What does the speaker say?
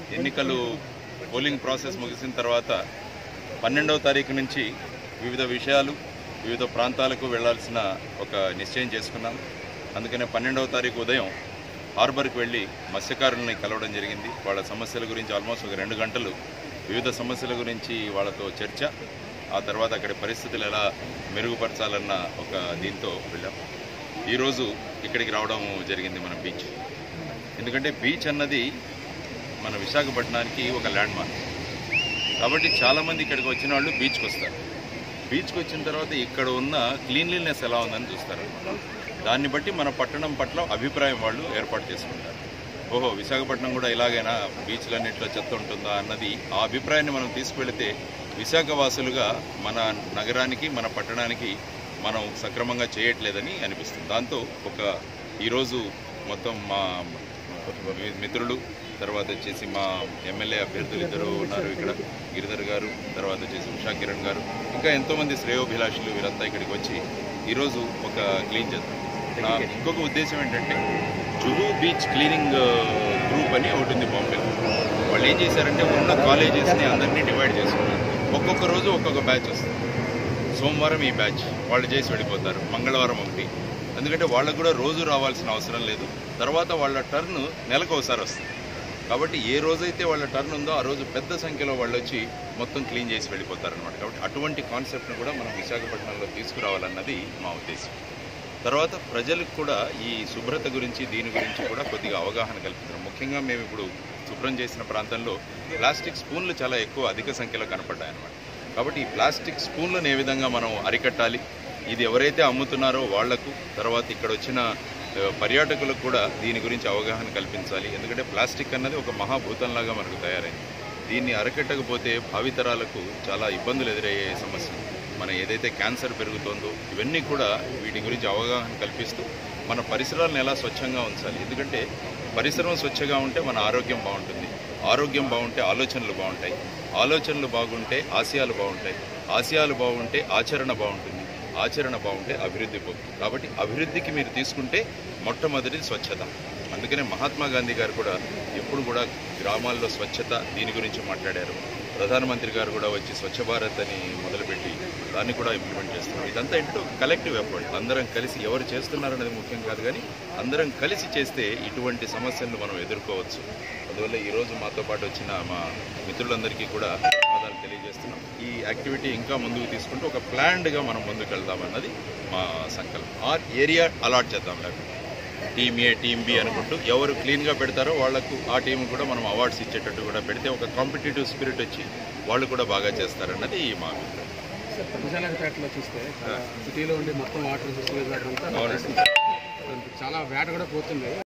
ఎన్నికలు polling process ముగిసిన తర్వాత పన్నెండవ తారీఖు నుంచి వివిధ విషయాలు వివిధ ప్రాంతాలకు వెళ్ళాల్సిన ఒక నిశ్చయం చేసుకున్నాం అందుకనే పన్నెండవ తారీఖు ఉదయం హార్బర్కి వెళ్ళి మత్స్యకారులని కలవడం జరిగింది వాళ్ళ సమస్యల గురించి ఆల్మోస్ట్ ఒక రెండు గంటలు వివిధ సమస్యల గురించి వాళ్ళతో చర్చ ఆ తర్వాత అక్కడి పరిస్థితులు ఎలా మెరుగుపరచాలన్న ఒక దీంతో వెళ్ళాం ఈరోజు ఇక్కడికి రావడం జరిగింది మన బీచ్ ఎందుకంటే బీచ్ అన్నది మన విశాఖపట్నానికి ఒక ల్యాండ్ మార్క్ కాబట్టి చాలామంది ఇక్కడికి వచ్చిన వాళ్ళు బీచ్కి వస్తారు బీచ్కి వచ్చిన తర్వాత ఇక్కడ ఉన్న క్లీన్లీనెస్ ఎలా ఉందని చూస్తారు దాన్ని బట్టి మన పట్టణం పట్ల అభిప్రాయం వాళ్ళు ఏర్పాటు చేసుకుంటారు ఓహో విశాఖపట్నం కూడా ఇలాగైనా బీచ్లన్నింటిలో చెత్త ఉంటుందా అన్నది ఆ అభిప్రాయాన్ని మనం తీసుకువెళితే విశాఖ వాసులుగా మన నగరానికి మన పట్టణానికి మనం సక్రమంగా చేయట్లేదని అనిపిస్తుంది దాంతో ఒక ఈరోజు మొత్తం మా మిత్రులు తర్వాత వచ్చేసి మా ఎమ్మెల్యే అభ్యర్థులు ఇద్దరు ఉన్నారు ఇక్కడ గిరిధర్ గారు తర్వాత వచ్చేసి ఉషా కిరణ్ గారు ఇంకా ఎంతోమంది శ్రేయోభిలాషులు వీరంతా ఇక్కడికి వచ్చి ఈరోజు ఒక క్లీన్ చేద్దాం నా ఇంకొక ఉద్దేశం ఏంటంటే జుహూ బీచ్ క్లీనింగ్ గ్రూప్ అని ఒకటి ఉంది బాంబేలో వాళ్ళు ఏం చేశారంటే ఉన్న కాలేజెస్ని అందరినీ డివైడ్ చేసుకున్నారు ఒక్కొక్క రోజు ఒక్కొక్క బ్యాచ్ వస్తుంది సోమవారం ఈ బ్యాచ్ వాళ్ళు చేసి వెళ్ళిపోతారు మంగళవారం ఒకటి ఎందుకంటే వాళ్ళకు కూడా రోజు రావాల్సిన అవసరం లేదు తర్వాత వాళ్ళ టర్న్ నెలకు ఒకసారి వస్తుంది కాబట్టి ఏ రోజైతే వాళ్ళ టర్న్ ఉందో ఆ రోజు పెద్ద సంఖ్యలో వాళ్ళు వచ్చి మొత్తం క్లీన్ చేసి వెళ్ళిపోతారనమాట కాబట్టి అటువంటి కాన్సెప్ట్ను కూడా మనం విశాఖపట్నంలో తీసుకురావాలన్నది మా ఉద్దేశం తర్వాత ప్రజలకు కూడా ఈ శుభ్రత గురించి దీని గురించి కూడా కొద్దిగా అవగాహన కల్పిస్తున్నాం ముఖ్యంగా మేము ఇప్పుడు శుభ్రం చేసిన ప్రాంతంలో ప్లాస్టిక్ స్పూన్లు చాలా ఎక్కువ అధిక సంఖ్యలో కనపడ్డాయి అన్నమాట కాబట్టి ఈ ప్లాస్టిక్ స్పూన్లను ఏ విధంగా మనం అరికట్టాలి ఇది ఎవరైతే అమ్ముతున్నారో వాళ్లకు తర్వాత ఇక్కడ వచ్చిన ఆ, పర్యాటకులకు కూడా దీని గురించి అవగాహన కల్పించాలి ఎందుకంటే ప్లాస్టిక్ అన్నది ఒక మహాభూతంలాగా మనకు తయారైంది దీన్ని అరికట్టకపోతే భావితరాలకు చాలా ఇబ్బందులు ఎదురయ్యే సమస్య మన ఏదైతే క్యాన్సర్ పెరుగుతోందో ఇవన్నీ కూడా వీటి గురించి అవగాహన కల్పిస్తూ మన పరిసరాలను ఎలా స్వచ్ఛంగా ఉంచాలి ఎందుకంటే పరిసరం స్వచ్ఛంగా ఉంటే మన ఆరోగ్యం బాగుంటుంది ఆరోగ్యం బాగుంటే ఆలోచనలు బాగుంటాయి ఆలోచనలు బాగుంటే ఆశయాలు బాగుంటాయి ఆశయాలు బాగుంటే ఆచరణ బాగుంటుంది ఆచరణ బాగుంటే అభివృద్ధి పోతుంది కాబట్టి అభివృద్ధికి మీరు తీసుకుంటే మొట్టమొదటిది స్వచ్ఛత అందుకనే మహాత్మా గాంధీ గారు కూడా ఎప్పుడు కూడా గ్రామాల్లో స్వచ్ఛత దీని గురించి మాట్లాడారు ప్రధానమంత్రి గారు కూడా వచ్చి స్వచ్ఛ భారత్ అని మొదలుపెట్టి దాన్ని కూడా ఇంప్లిమెంట్ చేస్తున్నారు ఇదంతా ఏంటంటే కలెక్టివ్ ఎఫర్ట్ అందరం కలిసి ఎవరు చేస్తున్నారనేది ముఖ్యం కాదు కానీ అందరం కలిసి చేస్తే ఇటువంటి సమస్యలను మనం ఎదుర్కోవచ్చు అందువల్ల ఈరోజు మాతో పాటు వచ్చిన మా మిత్రులందరికీ కూడా ధన్యవాదాలు తెలియజేస్తున్నాం ఈ యాక్టివిటీ ఇంకా ముందుకు తీసుకుంటూ ఒక ప్లాన్డ్గా మనం ముందుకు వెళ్దామన్నది మా సంకల్పం ఆ ఏరియా అలాట్ చేద్దాం లేకపోతే టీమ్ ఏ టీమ్ బి అనుకుంటూ ఎవరు క్లీన్గా పెడతారో వాళ్లకు ఆ టీం కూడా మనం అవార్డ్స్ ఇచ్చేటట్టు కూడా పెడితే ఒక కాంపిటేటివ్ స్పిరిట్ వచ్చి వాళ్ళు కూడా బాగా చేస్తారన్నది మా అభిప్రాయం విశాఖపేటలో చూస్తే సిటీలో ఉండే మొత్తం వాటర్ సిస్టమ్ అంతా అవునండి. చాలా వేట కూడా పోతుంది